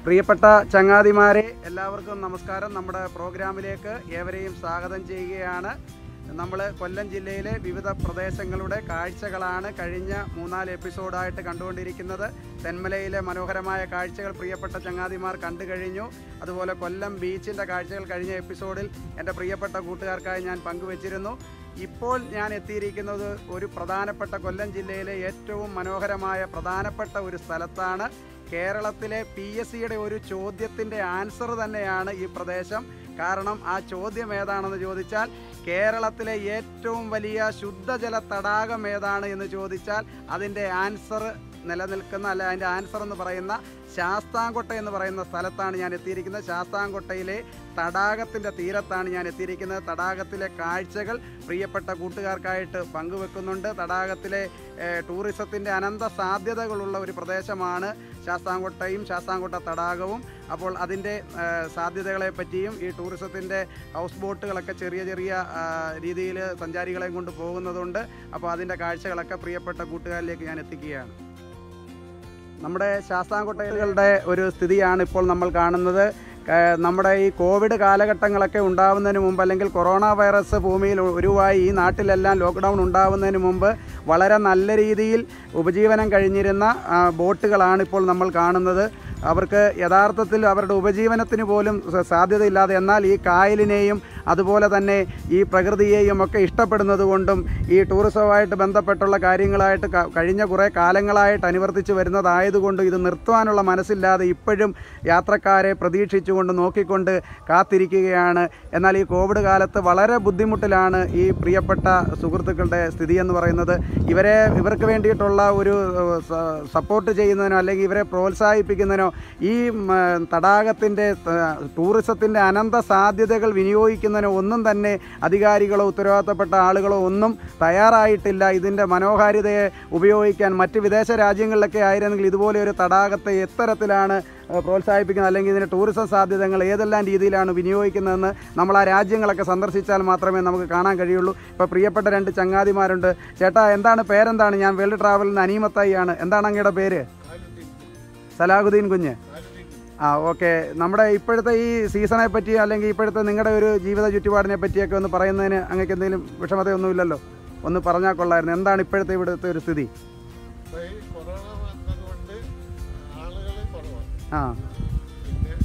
പ്രിയപ്പെട്ട ചങ്ങാതിമാരെ എല്ലാവർക്കും നമസ്കാരം നമ്മുടെ പ്രോഗ്രാമിലേക്ക് ഏവരെയും സ്വാഗതം ചെയ്യുകയാണ് നമ്മൾ കൊല്ലം ജില്ലയിലെ വിവിധ പ്രദേശങ്ങളുടെ കാഴ്ചകളാണ് കഴിഞ്ഞ മൂന്നാല് എപ്പിസോഡായിട്ട് കണ്ടുകൊണ്ടിരിക്കുന്നത് തെന്മലയിലെ മനോഹരമായ കാഴ്ചകൾ പ്രിയപ്പെട്ട ചങ്ങാതിമാർ കണ്ടു കഴിഞ്ഞു അതുപോലെ കൊല്ലം ബീച്ചിൻ്റെ കാഴ്ചകൾ കഴിഞ്ഞ എപ്പിസോഡിൽ എൻ്റെ പ്രിയപ്പെട്ട കൂട്ടുകാർക്കായി ഞാൻ പങ്കുവച്ചിരുന്നു ഇപ്പോൾ ഞാൻ എത്തിയിരിക്കുന്നത് ഒരു പ്രധാനപ്പെട്ട കൊല്ലം ജില്ലയിലെ ഏറ്റവും മനോഹരമായ പ്രധാനപ്പെട്ട ഒരു സ്ഥലത്താണ് കേരളത്തിലെ പി എസ് സിയുടെ ഒരു ചോദ്യത്തിൻ്റെ ആൻസർ തന്നെയാണ് ഈ പ്രദേശം കാരണം ആ ചോദ്യം ഏതാണെന്ന് ചോദിച്ചാൽ കേരളത്തിലെ ഏറ്റവും വലിയ ശുദ്ധജല തടാകം ഏതാണ് എന്ന് ചോദിച്ചാൽ അതിൻ്റെ ആൻസർ നിലനിൽക്കുന്ന അല്ല അതിൻ്റെ ആൻസർ എന്ന് പറയുന്ന ശാസ്താംകോട്ട എന്ന് പറയുന്ന സ്ഥലത്താണ് ഞാൻ എത്തിയിരിക്കുന്നത് ശാസ്താംകോട്ടയിലെ തടാകത്തിൻ്റെ തീരത്താണ് ഞാൻ എത്തിയിരിക്കുന്നത് തടാകത്തിലെ കാഴ്ചകൾ പ്രിയപ്പെട്ട കൂട്ടുകാർക്കായിട്ട് പങ്കുവെക്കുന്നുണ്ട് തടാകത്തിലെ ഏഹ്, ടൂറിസത്തിൻ്റെ അനന്ത സാധ്യതകളുള്ള ഒരു പ്രദേശമാണ് ശാസ്താംകോട്ടയും ശാസ്താംകോട്ട തടാകവും അപ്പോൾ അതിൻ്റെ ഏഹ്, സാധ്യതകളെ പറ്റിയും ഈ ടൂറിസത്തിൻ്റെ ഹൗസ് ബോട്ടുകളൊക്കെ ചെറിയ ചെറിയ രീതിയിൽ സഞ്ചാരികളെയും കൊണ്ട് പോകുന്നതുണ്ട് അപ്പോൾ അതിൻ്റെ കാഴ്ചകളൊക്കെ പ്രിയപ്പെട്ട കൂട്ടുകാരിലേക്ക് ഞാൻ എത്തിക്കുകയാണ് നമ്മുടെ ശാസ്താംകോട്ടകളുടെ ഒരു സ്ഥിതിയാണ് ഇപ്പോൾ നമ്മൾ കാണുന്നത് ക- നമ്മുടെ ഈ കോവിഡ് കാലഘട്ടങ്ങളൊക്കെ ഉണ്ടാവുന്നതിന് മുമ്പ് അല്ലെങ്കിൽ കൊറോണ വൈറസ് ഭൂമിയിൽ ഉരുവായി ഈ നാട്ടിലെല്ലാം ലോക്ക്ഡൗൺ ഉണ്ടാവുന്നതിന് മുമ്പ് വളരെ നല്ല രീതിയിൽ ഉപജീവനം കഴിഞ്ഞിരുന്ന ആ, ബോട്ടുകളാണ് ഇപ്പോൾ നമ്മൾ കാണുന്നത് അവർക്ക് യഥാർത്ഥത്തിൽ അവരുടെ ഉപജീവനത്തിന് പോലും സ- സാധ്യതയില്ലാതെ എന്നാൽ ഈ കായലിനെയും അതുപോലെ തന്നെ ഈ പ്രകൃതിയെയും ഒക്കെ ഇഷ്ടപ്പെടുന്നത് കൊണ്ടും ഈ ടൂറിസവുമായിട്ട് ബന്ധപ്പെട്ടുള്ള കാര്യങ്ങളായിട്ട് ക- കഴിഞ്ഞ കുറേ കാലങ്ങളായിട്ട് അനുവർത്തിച്ച് വരുന്നതായതുകൊണ്ടും ഇത് നിർത്തുവാനുള്ള മനസ്സില്ലാതെ ഇപ്പോഴും യാത്രക്കാരെ പ്രതീക്ഷിച്ചുകൊണ്ട് നോക്കിക്കൊണ്ട് കാത്തിരിക്കുകയാണ് എന്നാൽ ഈ കോവിഡ് കാലത്ത് വളരെ ബുദ്ധിമുട്ടിലാണ് ഈ പ്രിയപ്പെട്ട സുഹൃത്തുക്കളുടെ സ്ഥിതി എന്ന് പറയുന്നത് ഇവരെ ഇവർക്ക് വേണ്ടിയിട്ടുള്ള ഒരു ഏഹ്, സ- സപ്പോർട്ട് ചെയ്യുന്നതിനോ അല്ലെങ്കിൽ ഇവരെ പ്രോത്സാഹിപ്പിക്കുന്നതിനോ ഈ ഉം, ഏഹ്, തടാകത്തിൻ്റെ ഏഹ്, ടൂറിസത്തിൻ്റെ അനന്ത സാധ്യതകൾ വിനിയോഗിക്കുന്നതിനോ ഒന്നും തന്നെ അധികാരികളോ ഉത്തരവാദിത്തപ്പെട്ട ആളുകളോ ഒന്നും തയ്യാറായിട്ടില്ല ഇതിൻ്റെ മനോഹാരിതയെ ഉപയോഗിക്കാൻ മറ്റ് വിദേശ രാജ്യങ്ങളിലൊക്കെ ആയിരുന്നെങ്കിൽ ഇതുപോലെ ഒരു തടാകത്തെ എത്തരത്തിലാണ് ഏഹ്, പ്രോത്സാഹിപ്പിക്കുന്നത് അല്ലെങ്കിൽ ഇതിൻ്റെ ടൂറിസം സാധ്യതകൾ ഏതെല്ലാം രീതിയിലാണ് വിനിയോഗിക്കുന്നതെന്ന് നമ്മൾ ആ രാജ്യങ്ങളൊക്കെ സന്ദർശിച്ചാൽ മാത്രമേ നമുക്ക് കാണാൻ കഴിയുള്ളൂ ഇപ്പോൾ പ്രിയപ്പെട്ട രണ്ട് ചങ്ങാതിമാരുണ്ട് ചേട്ടാ എന്താണ് പേരെന്താണ് ഞാൻ വേൾഡ് ട്രാവലിൽ നിന്ന് അനീമത്തായി ആണ് എന്താണ് അങ്ങയുടെ പേര് സലാഹുദ്ദീൻ കുഞ്ഞ് ആ ഓക്കെ നമ്മുടെ ഇപ്പോഴത്തെ ഈ സീസണെ പറ്റി അല്ലെങ്കിൽ ഇപ്പോഴത്തെ നിങ്ങളുടെ ഒരു ജീവിത ചുറ്റുപാടിനെ പറ്റിയൊക്കെ ഒന്ന് പറയുന്നതിന് അങ്ങക്ക് എന്തെങ്കിലും വിഷമതയൊന്നുമില്ലല്ലോ ഒന്ന് പറഞ്ഞാൽ കൊള്ളായിരുന്നു എന്താണ് ഇപ്പോഴത്തെ ഇവിടുത്തെ ഒരു സ്ഥിതി ഇപ്പൊ ഈ കൊറോണ വന്നതുകൊണ്ട് ആളുകൾ കുറവാണ് ആ പിന്നെ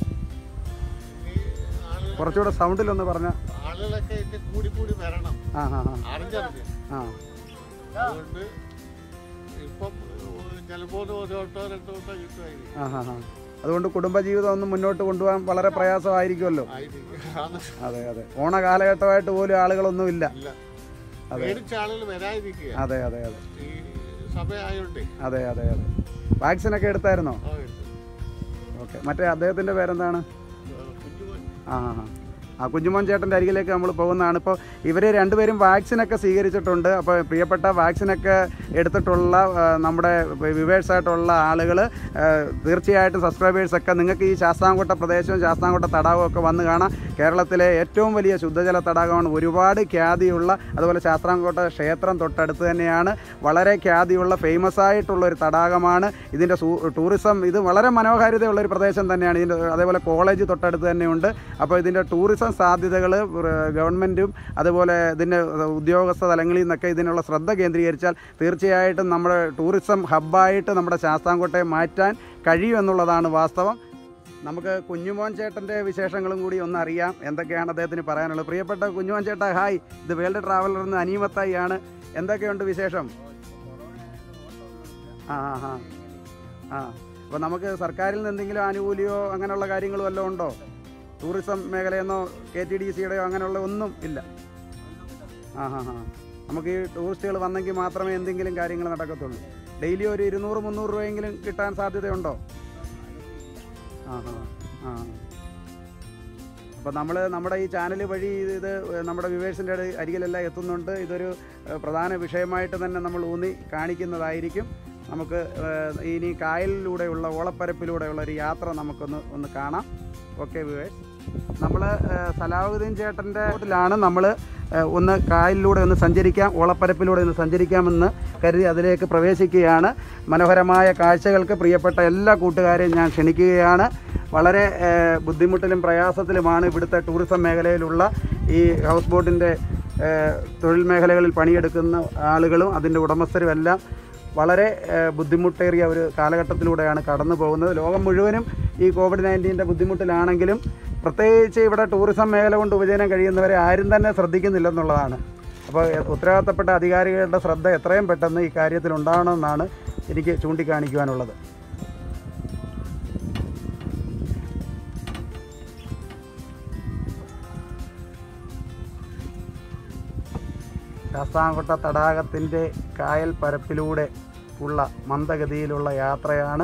ഈ ആളുകൾ കുറച്ചുകൂടെ സൗണ്ടിലൊന്ന് പറഞ്ഞ ആളുകളൊക്കെ ഇനി കൂടി കൂടി വരണം ആ ആ ആ അറിഞ്ഞറിഞ്ഞ് ആ അതുകൊണ്ട് ഇപ്പം ചിലപ്പോൾ ഒരു ഓട്ടോ രണ്ടോ ഓട്ടോ കിട്ടുമായിരിക്കും ആ ആ ആ അതുകൊണ്ട് കുടുംബജീവിതം ഒന്ന് മുന്നോട്ട് കൊണ്ടുപോകാൻ വളരെ പ്രയാസമായിരിക്കുമല്ലോ ആയിരിക്കും ആണ്. അതെ അതെ ഓണ കാലഘട്ടമായിട്ട് പോലും ആളുകളൊന്നുമില്ല ഇല്ല അതെ. പേടിച്ച ആളുകൾ വരാതിരിക്കുക അതെ അതെ അതെ ഈ സമയമായോണ്ടേ അതെ അതെ അതെ വാക്സിനൊക്കെ എടുത്തായിരുന്നോ ആ, എടുത്തു. ഓക്കെ മറ്റേ അദ്ദേഹത്തിൻ്റെ പേരെന്താണ് കുഞ്ഞുമോൻ ആ ആ ആ. ആ കുഞ്ഞുമോൻ ചേട്ടൻ്റെ അരികിലേക്ക് നമ്മൾ പോകുന്നതാണ് ഇപ്പോൾ ഇവർ രണ്ടുപേരും വാക്സിനൊക്കെ സ്വീകരിച്ചിട്ടുണ്ട് അപ്പോൾ പ്രിയപ്പെട്ട വാക്സിനൊക്കെ എടുത്തിട്ടുള്ള ആ, നമ്മുടെ വിവേഴ്സായിട്ടുള്ള ആളുകൾ തീർച്ചയായിട്ടും സബ്സ്ക്രൈബേഴ്സൊക്കെ നിങ്ങൾക്ക് ഈ ശാസ്താംകോട്ട പ്രദേശവും ശാസ്താംകോട്ട തടാകവും ഒക്കെ വന്ന് കാണാം കേരളത്തിലെ ഏറ്റവും വലിയ ശുദ്ധജല തടാകമാണ് ഒരുപാട് ഖ്യാതിയുള്ള അതുപോലെ ശാസ്താംകോട്ട ക്ഷേത്രം തൊട്ടടുത്ത് തന്നെയാണ് വളരെ ഖ്യാതിയുള്ള ഫേമസ് ആയിട്ടുള്ള ഒരു തടാകമാണ് ഇതിൻ്റെ സൂ- ടൂറിസം ഇത് വളരെ മനോഹാരിതയുള്ള ഒരു പ്രദേശം തന്നെയാണ് ഇതിൻ്റെ അതേപോലെ കോളേജ് തൊട്ടടുത്ത് തന്നെയുണ്ട് അപ്പോൾ ഇതിൻ്റെ ടൂറിസം സാധ്യതകൾ ഗവൺമെൻറ്റും അതുപോലെ ഇതിൻ്റെ ഉദ്യോഗസ്ഥ തലങ്ങളിൽ നിന്നൊക്കെ ഇതിനുള്ള ശ്രദ്ധ കേന്ദ്രീകരിച്ചാൽ തീർച്ചയായിട്ടും നമ്മുടെ ടൂറിസം ഹബ്ബായിട്ട് നമ്മുടെ ശാസ്താംകോട്ടയെ മാറ്റാൻ കഴിയുമെന്നുള്ളതാണ് വാസ്തവം നമുക്ക് കുഞ്ഞുമോൻ ചേട്ടൻ്റെ വിശേഷങ്ങളും കൂടി ഒന്ന് അറിയാം എന്തൊക്കെയാണ് അദ്ദേഹത്തിന് പറയാനുള്ളത് പ്രിയപ്പെട്ട കുഞ്ഞുമോൻ ചേട്ടാ ഹായ് ഇത് വേൾഡ് ട്രാവലർ എന്ന് അനീമത്തായി ആണ് എന്തൊക്കെയുണ്ട് വിശേഷം ആ ആ ആ ആ അപ്പോൾ നമുക്ക് സർക്കാരിൽ നിന്ന് എന്തെങ്കിലും ആനുകൂല്യമോ അങ്ങനെയുള്ള കാര്യങ്ങളും വല്ലതും ഉണ്ടോ ടൂറിസം മേഖലയെന്നോ കെ ടി ഡി സിയുടെയോ അങ്ങനെയുള്ള ഒന്നും ഇല്ല ആ ഹാ ഹാ നമുക്ക് ഈ ടൂറിസ്റ്റുകൾ വന്നെങ്കിൽ മാത്രമേ എന്തെങ്കിലും കാര്യങ്ങൾ നടക്കത്തുള്ളൂ ഡെയിലി ഒരു ഇരുന്നൂറ് മുന്നൂറ് രൂപയെങ്കിലും കിട്ടാൻ സാധ്യതയുണ്ടോ ആ ഹാ ആ അപ്പോൾ നമ്മൾ നമ്മുടെ ഈ ചാനൽ വഴി ഇത് നമ്മുടെ വിവേഴ്സിൻ്റെ അരികിലെല്ലാം എത്തുന്നുണ്ട് ഇതൊരു ഏഹ്, പ്രധാന വിഷയമായിട്ട് തന്നെ നമ്മൾ ഊന്നി കാണിക്കുന്നതായിരിക്കും നമുക്ക് ഏഹ്, ഇനി കായലിലൂടെയുള്ള ഓളപ്പരപ്പിലൂടെയുള്ള ഒരു യാത്ര നമുക്കൊന്ന് ഒന്ന് കാണാം ഓക്കെ വിവേഴ്സ് നമ്മൾ സലാഹുദ്ദീൻ ചേട്ടൻ്റെ ബോട്ടിലാണ് നമ്മൾ ഒന്ന് കായലിലൂടെ ഒന്ന് സഞ്ചരിക്കാം ഓളപ്പരപ്പിലൂടെ ഒന്ന് സഞ്ചരിക്കാമെന്ന് കരുതി അതിലേക്ക് പ്രവേശിക്കുകയാണ് മനോഹരമായ കാഴ്ചകൾക്ക് പ്രിയപ്പെട്ട എല്ലാ കൂട്ടുകാരെയും ഞാൻ ക്ഷണിക്കുകയാണ് വളരെ ഏഹ്, ബുദ്ധിമുട്ടിലും പ്രയാസത്തിലുമാണ് ഇവിടുത്തെ ടൂറിസം മേഖലയിലുള്ള ഈ ഹൗസ് ബോട്ടിൻ്റെ ഏഹ്, തൊഴിൽ മേഖലകളിൽ പണിയെടുക്കുന്ന ആളുകളും അതിൻ്റെ ഉടമസ്ഥരും എല്ലാം വളരെ ഏഹ്, ബുദ്ധിമുട്ടേറിയ ഒരു കാലഘട്ടത്തിലൂടെയാണ് കടന്നു പോകുന്നത് ലോകം മുഴുവനും ഈ കോവിഡ് നയൻറ്റീൻ്റെ ബുദ്ധിമുട്ടിലാണെങ്കിലും പ്രത്യേകിച്ച് ഇവിടെ ടൂറിസം മേഖല കൊണ്ട് ഉപജീവനം കഴിയുന്നവരെ ആരും തന്നെ ശ്രദ്ധിക്കുന്നില്ലെന്നുള്ളതാണ് അപ്പോൾ എ- ഉത്തരവാദിത്തപ്പെട്ട അധികാരികളുടെ ശ്രദ്ധ എത്രയും പെട്ടെന്ന് ഈ കാര്യത്തിൽ ഉണ്ടാവണമെന്നാണ് എനിക്ക് ചൂണ്ടിക്കാണിക്കുവാനുള്ളത് ശാസ്താംകോട്ട തടാകത്തിൻ്റെ കായൽ പരപ്പിലൂടെ ഉള്ള മന്ദഗതിയിലുള്ള യാത്രയാണ്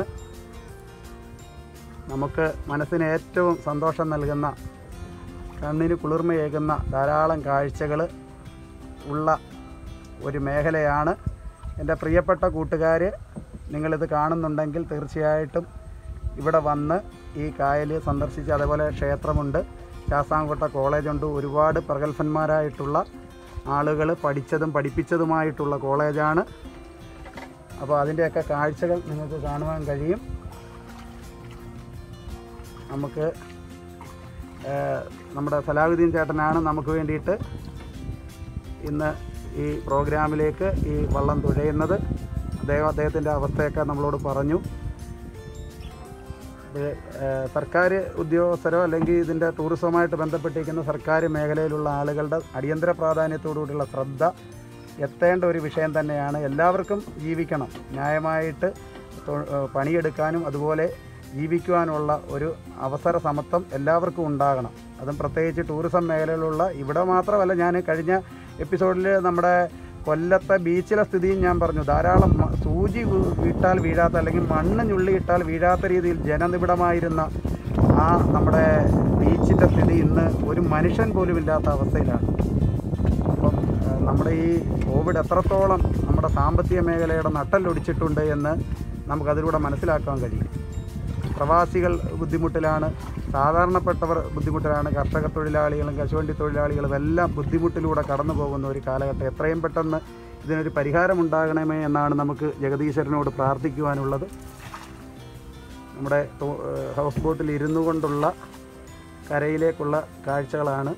നമുക്ക് മനസ്സിന് ഏറ്റവും സന്തോഷം നൽകുന്ന കണ്ണിന് കുളിർമയേകുന്ന ധാരാളം കാഴ്ചകൾ ഉള്ള ഒരു മേഖലയാണ് എൻ്റെ പ്രിയപ്പെട്ട കൂട്ടുകാർ നിങ്ങളിത് കാണുന്നുണ്ടെങ്കിൽ തീർച്ചയായിട്ടും ഇവിടെ വന്ന് ഈ കായൽ സന്ദർശിച്ച് അതേപോലെ ക്ഷേത്രമുണ്ട് ശാസ്താംകോട്ട കോളേജുണ്ട് ഒരുപാട് പ്രഗത്ഭന്മാരായിട്ടുള്ള ആളുകൾ പഠിച്ചതും പഠിപ്പിച്ചതുമായിട്ടുള്ള കോളേജാണ് അപ്പോൾ അതിൻ്റെയൊക്കെ കാഴ്ചകൾ നിങ്ങൾക്ക് കാണുവാൻ കഴിയും നമുക്ക് ഏഹ്, നമ്മുടെ സലാഹുദ്ദീൻ ചേട്ടനാണ് നമുക്ക് വേണ്ടിയിട്ട് ഇന്ന് ഈ പ്രോഗ്രാമിലേക്ക് ഈ വള്ളം തുഴയുന്നത് അദ്ദേഹം അദ്ദേഹത്തിൻ്റെ അവസ്ഥയൊക്കെ നമ്മളോട് പറഞ്ഞു ഇത് ഏഹ്, സർക്കാർ ഉദ്യോഗസ്ഥരോ അല്ലെങ്കിൽ ഇതിൻ്റെ ടൂറിസവുമായിട്ട് ബന്ധപ്പെട്ടിരിക്കുന്ന സർക്കാർ മേഖലയിലുള്ള ആളുകളുടെ അടിയന്തര പ്രാധാന്യത്തോടുകൂടിയുള്ള ശ്രദ്ധ എത്തേണ്ട ഒരു വിഷയം തന്നെയാണ് എല്ലാവർക്കും ജീവിക്കണം ന്യായമായിട്ട് തൊ- ഏഹ്, പണിയെടുക്കാനും അതുപോലെ ജീവിക്കുവാനുള്ള ഒരു അവസര സമത്വം എല്ലാവർക്കും ഉണ്ടാകണം അതും പ്രത്യേകിച്ച് ടൂറിസം മേഖലയിലുള്ള ഇവിടെ മാത്രമല്ല ഞാൻ കഴിഞ്ഞ എപ്പിസോഡിൽ നമ്മുടെ കൊല്ലത്തെ ബീച്ചിലെ സ്ഥിതിയും ഞാൻ പറഞ്ഞു ധാരാളം മ- സൂചി വീ- വീട്ടാൽ വീഴാത്ത അല്ലെങ്കിൽ മണ്ണ് ഞുള്ളിയിട്ടാൽ വീഴാത്ത രീതിയിൽ ജനനിബിഡമായിരുന്ന ആ നമ്മുടെ ബീച്ചിൻ്റെ സ്ഥിതി ഇന്ന് ഒരു മനുഷ്യൻ പോലും ഇല്ലാത്ത അവസ്ഥയിലാണ് അപ്പം ഏഹ്, നമ്മുടെ ഈ കോവിഡ് എത്രത്തോളം നമ്മുടെ സാമ്പത്തിക മേഖലയുടെ നട്ടല്ലൊടിച്ചിട്ടുണ്ട് എന്ന് നമുക്കതിലൂടെ മനസ്സിലാക്കാൻ കഴിയും പ്രവാസികൾ ബുദ്ധിമുട്ടിലാണ് സാധാരണപ്പെട്ടവർ ബുദ്ധിമുട്ടിലാണ് കർഷക തൊഴിലാളികളും കശുവണ്ടി തൊഴിലാളികളും എല്ലാം ബുദ്ധിമുട്ടിലൂടെ കടന്നു പോകുന്ന ഒരു കാലഘട്ടം എത്രയും പെട്ടെന്ന് ഇതിനൊരു പരിഹാരം ഉണ്ടാകണമേ എന്നാണ് നമുക്ക് ജഗദീശ്വരനോട് പ്രാർത്ഥിക്കുവാനുള്ളത് നമ്മുടെ ടോ- ഏഹ് ഹൗസ് ബോട്ടിൽ ഇരുന്നു കൊണ്ടുള്ള കരയിലേക്കുള്ള കാഴ്ചകളാണ്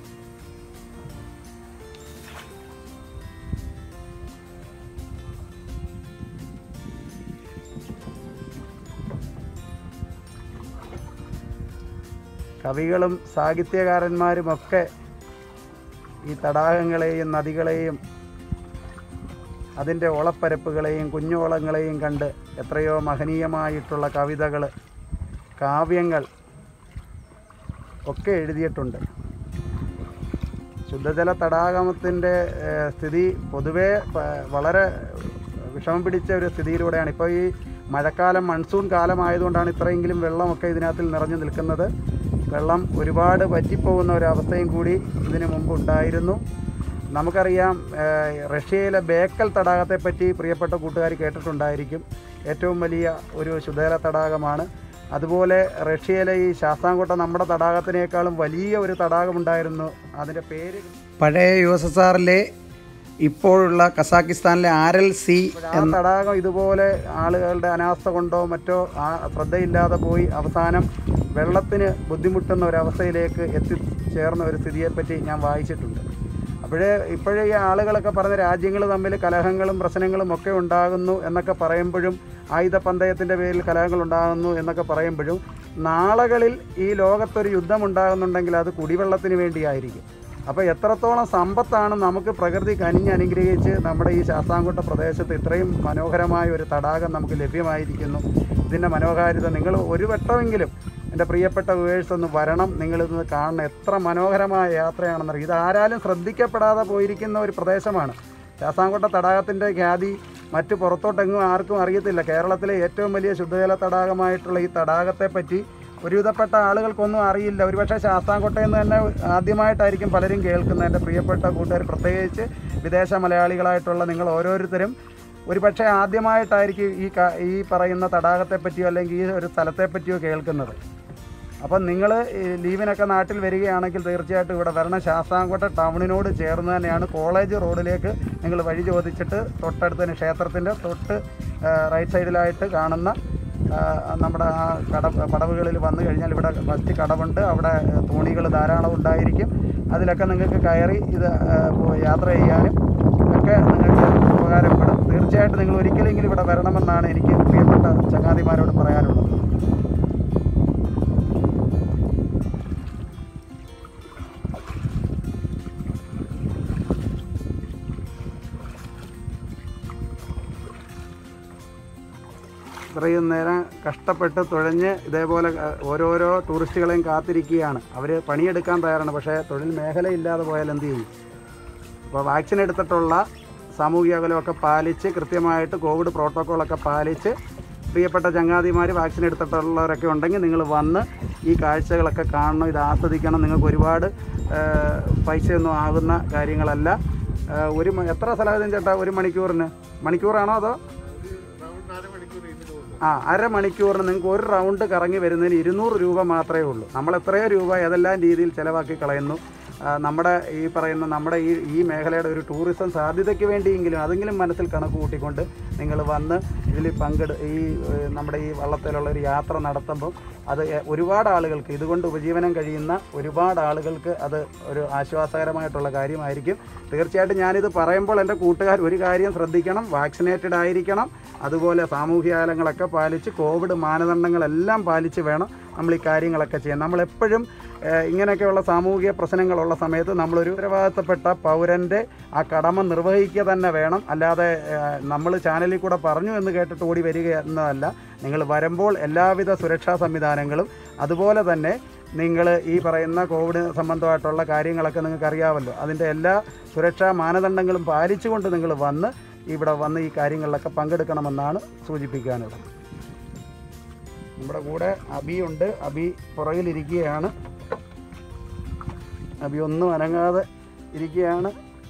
കവികളും സാഹിത്യകാരന്മാരുമൊക്കെ ഈ തടാകങ്ങളെയും നദികളെയും അതിൻ്റെ ഓളപ്പരപ്പുകളെയും കുഞ്ഞോളങ്ങളെയും കണ്ട് എത്രയോ മഹനീയമായിട്ടുള്ള കവിതകൾ കാവ്യങ്ങൾ ഒക്കെ എഴുതിയിട്ടുണ്ട് ശുദ്ധജല തടാകത്തിൻ്റെ ഏഹ്, സ്ഥിതി പൊതുവേ പ- വളരെ വിഷമം പിടിച്ച ഒരു സ്ഥിതിയിലൂടെയാണ് ഇപ്പോൾ ഈ മഴക്കാലം മൺസൂൺ കാലമായതുകൊണ്ടാണ് ഇത്രയെങ്കിലും വെള്ളമൊക്കെ ഇതിനകത്തിൽ നിറഞ്ഞു നിൽക്കുന്നത് വെള്ളം ഒരുപാട് വറ്റിപ്പോകുന്ന ഒരവസ്ഥയും കൂടി ഇതിനു മുമ്പ് ഉണ്ടായിരുന്നു നമുക്കറിയാം ഏഹ്, റഷ്യയിലെ ബേക്കൽ തടാകത്തെപ്പറ്റി പ്രിയപ്പെട്ട കൂട്ടുകാർ കേട്ടിട്ടുണ്ടായിരിക്കും ഏറ്റവും വലിയ ഒരു ശുദ്ധജല തടാകമാണ് അതുപോലെ റഷ്യയിലെ ഈ ശാസ്താംകോട്ട നമ്മുടെ തടാകത്തിനേക്കാളും വലിയ ഒരു തടാകമുണ്ടായിരുന്നു അതിൻ്റെ പേര് പഴയ യു എസ് എസ് ആറിലെ ഇപ്പോഴുള്ള കസാക്കിസ്ഥാനിലെ ആർ എൽ സി എന്ന തടാകം ഇതുപോലെ ആളുകളുടെ അനാസ്ഥ കൊണ്ടോ മറ്റോ ആ ശ്രദ്ധയില്ലാതെ പോയി അവസാനം വെള്ളത്തിന് ബുദ്ധിമുട്ടുന്ന ഒരവസ്ഥയിലേക്ക് എത്തിച്ചേർന്ന ഒരു സ്ഥിതിയെപ്പറ്റി ഞാൻ വായിച്ചിട്ടുണ്ട് അപ്പോഴേ ഇപ്പോഴേ ഈ ആളുകളൊക്കെ പറഞ്ഞ രാജ്യങ്ങൾ തമ്മിൽ കലഹങ്ങളും പ്രശ്നങ്ങളും ഒക്കെ ഉണ്ടാകുന്നു എന്നൊക്കെ പറയുമ്പോഴും ആയുധ പന്തയത്തിൻ്റെ പേരിൽ കലഹങ്ങൾ ഉണ്ടാകുന്നു എന്നൊക്കെ പറയുമ്പോഴും നാളുകളിൽ ഈ ലോകത്തൊരു യുദ്ധം ഉണ്ടാകുന്നുണ്ടെങ്കിൽ അത് കുടിവെള്ളത്തിന് വേണ്ടിയായിരിക്കും അപ്പോൾ എത്രത്തോളം സമ്പത്താണ് നമുക്ക് പ്രകൃതി കനിഞ്ഞ് അനുഗ്രഹിച്ച് നമ്മുടെ ഈ ശാസ്താംകോട്ട പ്രദേശത്ത് ഇത്രയും മനോഹരമായ ഒരു തടാകം നമുക്ക് ലഭ്യമായിരിക്കുന്നു ഇതിൻ്റെ മനോഹാരിത നിങ്ങൾ ഒരു വട്ടമെങ്കിലും എൻ്റെ പ്രിയപ്പെട്ട വേഴ്സ് ഒന്ന് വരണം നിങ്ങളിതൊന്ന് കാണണം എത്ര മനോഹരമായ യാത്രയാണെന്നറിയാം ഇത് ആരാലും ശ്രദ്ധിക്കപ്പെടാതെ പോയിരിക്കുന്ന ഒരു പ്രദേശമാണ് ശാസ്താംകോട്ട തടാകത്തിൻ്റെ ഖ്യാതി മറ്റ് പുറത്തോട്ടെങ്ങും ആർക്കും അറിയത്തില്ല കേരളത്തിലെ ഏറ്റവും വലിയ ശുദ്ധജല തടാകമായിട്ടുള്ള ഈ തടാകത്തെപ്പറ്റി ഒരുവിധപ്പെട്ട ആളുകൾക്കൊന്നും അറിയില്ല ഒരുപക്ഷെ ശാസ്താംകോട്ടയിൽ നിന്ന് തന്നെ ആദ്യമായിട്ടായിരിക്കും പലരും കേൾക്കുന്നത് എൻ്റെ പ്രിയപ്പെട്ട കൂട്ടുകാർ പ്രത്യേകിച്ച് വിദേശ മലയാളികളായിട്ടുള്ള നിങ്ങൾ ഓരോരുത്തരും ഒരുപക്ഷെ ആദ്യമായിട്ടായിരിക്കും ഈ ക- ഈ പറയുന്ന തടാകത്തെപ്പറ്റിയോ അല്ലെങ്കിൽ ഈ ഒരു സ്ഥലത്തെപ്പറ്റിയോ കേൾക്കുന്നത് അപ്പം നിങ്ങൾ ലീവിനൊക്കെ നാട്ടിൽ വരികയാണെങ്കിൽ തീർച്ചയായിട്ടും ഇവിടെ വരണം ശാസ്താംകോട്ട ടൗണിനോട് ചേർന്ന് തന്നെയാണ് കോളേജ് റോഡിലേക്ക് നിങ്ങൾ വഴി ചോദിച്ചിട്ട് തൊട്ടടുത്ത് തന്നെ ക്ഷേത്രത്തിൻ്റെ തൊട്ട് ആ, റൈറ്റ് സൈഡിലായിട്ട് കാണുന്ന ആ, നമ്മുടെ ആ കട പടവുകളിൽ വന്നു കഴിഞ്ഞാൽ ഇവിടെ ഫസ്റ്റ് കടവുണ്ട് അവിടെ തോണികൾ ധാരാളം ഉണ്ടായിരിക്കും അതിലൊക്കെ നിങ്ങൾക്ക് കയറി ഇത് ആ, പോ- യാത്ര ചെയ്യാനും ഒക്കെ നിങ്ങൾക്ക് ഉപകാരപ്പെടും തീർച്ചയായിട്ടും നിങ്ങൾ ഒരിക്കലെങ്കിലും ഇവിടെ വരണമെന്നാണ് എനിക്ക് പ്രിയപ്പെട്ട ചങ്ങാതിമാരോട് പറയാനുള്ളത് ഇത്രയും നേരം കഷ്ടപ്പെട്ട് തുഴഞ്ഞ് ഇതേപോലെ അഹ്, ഓരോരോ ടൂറിസ്റ്റുകളെയും കാത്തിരിക്കുകയാണ് അവർ പണിയെടുക്കാൻ തയ്യാറാണ് പക്ഷേ തൊഴിൽ മേഖല ഇല്ലാതെ പോയാൽ എന്ത് ചെയ്യും അപ്പോൾ വാക്സിൻ എടുത്തിട്ടുള്ള സാമൂഹിക അകലമൊക്കെ പാലിച്ച് കൃത്യമായിട്ട് കോവിഡ് പ്രോട്ടോക്കോളൊക്കെ പാലിച്ച് പ്രിയപ്പെട്ട ചങ്ങാതിമാർ വാക്സിൻ എടുത്തിട്ടുള്ളവരൊക്കെ ഉണ്ടെങ്കിൽ നിങ്ങൾ വന്ന് ഈ കാഴ്ചകളൊക്കെ കാണണം ഇത് ആസ്വദിക്കണം നിങ്ങൾക്ക് ഒരുപാട് ഏഹ്, പൈസയൊന്നും ആകുന്ന കാര്യങ്ങളല്ല ഏഹ്, ഒരു മ- എത്ര സ്ഥലം ചേട്ടാ ഒരു മണിക്കൂറിന് മണിക്കൂറാണോ അതോ ഒരു റൗണ്ട് അരമണിക്കൂർ ഇതിന് പോകുന്നു ആ അരമണിക്കൂറിന് നിങ്ങൾക്ക് ഒരു റൗണ്ട് കറങ്ങി വരുന്നതിന് ഇരുന്നൂറ് രൂപ മാത്രമേ ഉള്ളൂ നമ്മൾ എത്രയോ രൂപ ഏതെല്ലാം രീതിയിൽ ചിലവാക്കി കളയുന്നു ആ, നമ്മുടെ ഈ പറയുന്ന നമ്മുടെ ഈ ഈ മേഖലയുടെ ഒരു ടൂറിസം സാധ്യതയ്ക്ക് വേണ്ടിയെങ്കിലും അതെങ്കിലും മനസ്സിൽ കണക്ക് കൂട്ടിക്കൊണ്ട് നിങ്ങൾ വന്ന് ഇതിൽ പങ്കെടു ഈ ഏഹ്, നമ്മുടെ ഈ വള്ളത്തിലുള്ള ഒരു യാത്ര നടത്തുമ്പോൾ അത് എ- ഒരുപാട് ആളുകൾക്ക് ഇതുകൊണ്ട് ഉപജീവനം കഴിയുന്ന ഒരുപാട് ആളുകൾക്ക് അത് ഒരു ആശ്വാസകരമായിട്ടുള്ള കാര്യമായിരിക്കും തീർച്ചയായിട്ടും ഞാനിത് പറയുമ്പോൾ എൻ്റെ കൂട്ടുകാർ ഒരു കാര്യം ശ്രദ്ധിക്കണം വാക്സിനേറ്റഡ് ആയിരിക്കണം അതുപോലെ സാമൂഹ്യ അകലങ്ങളൊക്കെ പാലിച്ച് കോവിഡ് മാനദണ്ഡങ്ങളെല്ലാം പാലിച്ച് വേണം നമ്മൾ ഈ കാര്യങ്ങളൊക്കെ ചെയ്യാൻ നമ്മളെപ്പോഴും ഏഹ്, ഇങ്ങനെയൊക്കെയുള്ള സാമൂഹിക പ്രശ്നങ്ങളുള്ള സമയത്ത് നമ്മളൊരു ഉത്തരവാദിത്തപ്പെട്ട പൗരൻ്റെ ആ കടമ നിർവഹിക്കുക തന്നെ വേണം അല്ലാതെ നമ്മൾ ചാനലിൽ കൂടെ പറഞ്ഞു എന്ന് കേട്ടിട്ട് ഓടി വരിക എന്നതല്ല നിങ്ങൾ വരുമ്പോൾ എല്ലാവിധ സുരക്ഷാ സംവിധാനങ്ങളും അതുപോലെ തന്നെ നിങ്ങൾ ഈ പറയുന്ന കോവിഡ് സംബന്ധമായിട്ടുള്ള കാര്യങ്ങളൊക്കെ നിങ്ങൾക്ക് അറിയാമല്ലോ അതിൻ്റെ എല്ലാ സുരക്ഷാ മാനദണ്ഡങ്ങളും പാലിച്ചുകൊണ്ട് നിങ്ങൾ വന്ന് ഇവിടെ വന്ന് ഈ കാര്യങ്ങളിലൊക്കെ പങ്കെടുക്കണമെന്നാണ് സൂചിപ്പിക്കാനുള്ളത് നമ്മുടെ കൂടെ അബിയുണ്ട് അബി പുറകിലിരിക്കുകയാണ് അബി ഒന്നും അനങ്ങാതെ ഇരിക്കുകയാണ്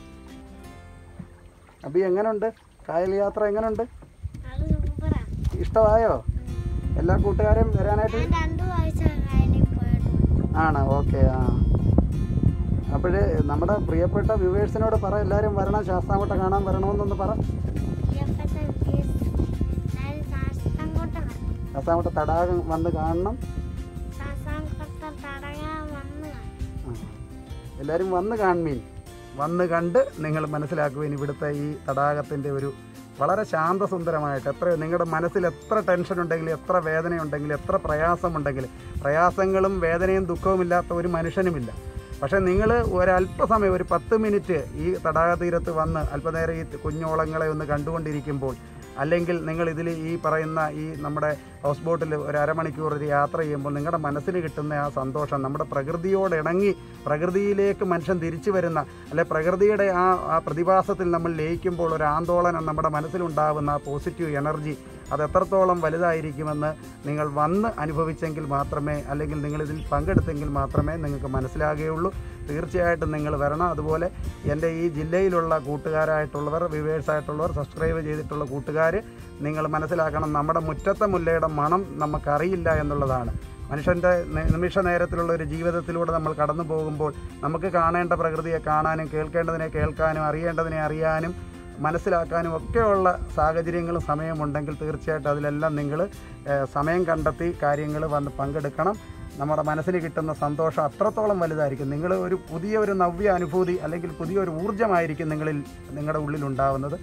അബി എങ്ങനെയുണ്ട് കായൽ യാത്ര എങ്ങനെയുണ്ട് അത് സൂപ്പറാ ഇഷ്ടമായോ എല്ലാ കൂട്ടുകാരും വരാനായിട്ട് ഞാൻ രണ്ടു ആഴ്ച കായലിൽ പോയിട്ടുണ്ട് ആണ് ഓക്കെ ആ അപ്പോഴേ നമ്മുടെ പ്രിയപ്പെട്ട വ്യൂവേഴ്സിനോട് പറ എല്ലാവരും വരണം ശാസ്താംകോട്ട കാണാൻ വരണമെന്നൊന്ന് പറ പ്രിയപ്പെട്ട വിദ്യാർത്ഥി ഞാൻ ശാസ്താംകോട്ട ശാസ്താംകോട്ട തടാകം വന്ന് കാണണം ശാസ്താംകോട്ട തടയാൻ വന്ന് ആ. എല്ലാവരും വന്ന് കാണുമീൻ വന്ന് കണ്ട് നിങ്ങൾ മനസ്സിലാക്കുവീൻ ഇവിടുത്തെ ഈ തടാകത്തിൻ്റെ ഒരു വളരെ ശാന്തസുന്ദരമായിട്ട് എത്ര നിങ്ങളുടെ മനസ്സിൽ എത്ര ടെൻഷൻ ഉണ്ടെങ്കിലും എത്ര വേദനയുണ്ടെങ്കിലും എത്ര പ്രയാസമുണ്ടെങ്കിലും പ്രയാസങ്ങളും വേദനയും ദുഃഖവും ഇല്ലാത്ത ഒരു മനുഷ്യനുമില്ല പക്ഷേ നിങ്ങൾ ഒരല്പസമയം ഒരു പത്ത് മിനിറ്റ് ഈ തടാക തീരത്ത് വന്ന് അല്പനേരം ഈ കുഞ്ഞോളങ്ങളെ ഒന്ന് കണ്ടുകൊണ്ടിരിക്കുമ്പോൾ അല്ലെങ്കിൽ നിങ്ങൾ ഇതിൽ ഈ പറയുന്ന ഈ നമ്മുടെ ഹൗസ് ബോട്ടിൽ ഒരു അരമണിക്കൂർ ഒരു യാത്ര ചെയ്യുമ്പോൾ നിങ്ങളുടെ മനസ്സിന് കിട്ടുന്ന ആ സന്തോഷം നമ്മുടെ പ്രകൃതിയോട് ഇണങ്ങി പ്രകൃതിയിലേക്ക് മനുഷ്യൻ തിരിച്ചു വരുന്ന അല്ലെ പ്രകൃതിയുടെ ആ ആ പ്രതിഭാസത്തിൽ നമ്മൾ ലയിക്കുമ്പോൾ ഒരു ആന്തോളനം നമ്മുടെ മനസ്സിലുണ്ടാകുന്ന ആ പോസിറ്റീവ് എനർജി അത് എത്രത്തോളം വലുതായിരിക്കുമെന്ന് നിങ്ങൾ വന്ന് അനുഭവിച്ചെങ്കിൽ മാത്രമേ അല്ലെങ്കിൽ നിങ്ങളിതിൽ പങ്കെടുത്തെങ്കിൽ മാത്രമേ നിങ്ങൾക്ക് മനസ്സിലാകുകയുള്ളൂ തീർച്ചയായിട്ടും നിങ്ങൾ വരണം അതുപോലെ എൻ്റെ ഈ ജില്ലയിലുള്ള കൂട്ടുകാരായിട്ടുള്ളവർ വ്യൂവേഴ്സ് ആയിട്ടുള്ളവർ സബ്സ്ക്രൈബ് ചെയ്തിട്ടുള്ള കൂട്ടുകാർ നിങ്ങൾ മനസ്സിലാക്കണം നമ്മുടെ മുറ്റത്തെ മുല്ലയുടെ മണം നമുക്കറിയില്ല എന്നുള്ളതാണ് മനുഷ്യൻ്റെ നി- നിമിഷ നേരത്തിലുള്ള ഒരു ജീവിതത്തിലൂടെ നമ്മൾ കടന്നു പോകുമ്പോൾ നമുക്ക് കാണേണ്ട പ്രകൃതിയെ കാണാനും കേൾക്കേണ്ടതിനെ കേൾക്കാനും അറിയേണ്ടതിനെ അറിയാനും മനസ്സിലാക്കാനും ഒക്കെയുള്ള സാഹചര്യങ്ങളും സമയമുണ്ടെങ്കിൽ തീർച്ചയായിട്ടും അതിലെല്ലാം നിങ്ങൾ സമയം കണ്ടെത്തി കാര്യങ്ങൾ വന്ന് പങ്കെടുക്കണം നമ്മുടെ മനസ്സിന് കിട്ടുന്ന സന്തോഷം അത്രത്തോളം വലുതായിരിക്കും നിങ്ങൾ ഒരു പുതിയ ഒരു നവ്യ അനുഭൂതി അല്ലെങ്കിൽ പുതിയൊരു ഊർജ്ജമായിരിക്കും നിങ്ങളിൽ നിങ്ങളുടെ ഉള്ളിൽ ഉണ്ടാവുന്നത്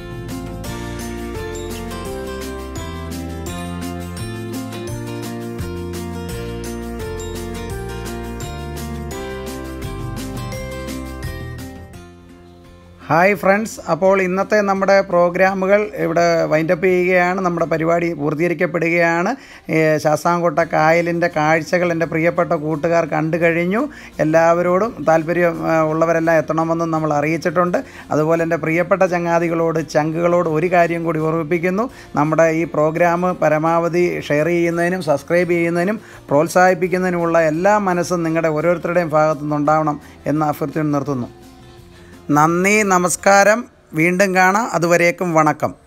ഹായ് ഫ്രണ്ട്സ് അപ്പോൾ ഇന്നത്തെ നമ്മുടെ പ്രോഗ്രാമുകൾ ഇവിടെ വൈൻഡപ്പ് ചെയ്യുകയാണ് നമ്മുടെ പരിപാടി പൂർത്തീകരിക്കപ്പെടുകയാണ് ഏ, ശാസ്താംകോട്ട കായലിൻ്റെ കാഴ്ചകൾ എൻ്റെ പ്രിയപ്പെട്ട കൂട്ടുകാർ കണ്ടു കഴിഞ്ഞു എല്ലാവരോടും താല്പര്യം ആ, ഉള്ളവരെല്ലാം എത്തണമെന്നും നമ്മൾ അറിയിച്ചിട്ടുണ്ട് അതുപോലെ എൻ്റെ പ്രിയപ്പെട്ട ചങ്ങാതികളോട് ചങ്കുകളോട് ഒരു കാര്യം കൂടി ഓർമ്മിപ്പിക്കുന്നു നമ്മുടെ ഈ പ്രോഗ്രാം പരമാവധി ഷെയർ ചെയ്യുന്നതിനും സബ്സ്ക്രൈബ് ചെയ്യുന്നതിനും പ്രോത്സാഹിപ്പിക്കുന്നതിനുമുള്ള എല്ലാ മനസ്സും നിങ്ങളുടെ ഓരോരുത്തരുടെയും ഭാഗത്തു നിന്നുണ്ടാവണം എന്ന് അഭ്യർത്ഥന നിർത്തുന്നു നന്ദി നമസ്കാരം വീണ്ടും കാണാം അതുവരേക്കും വണക്കം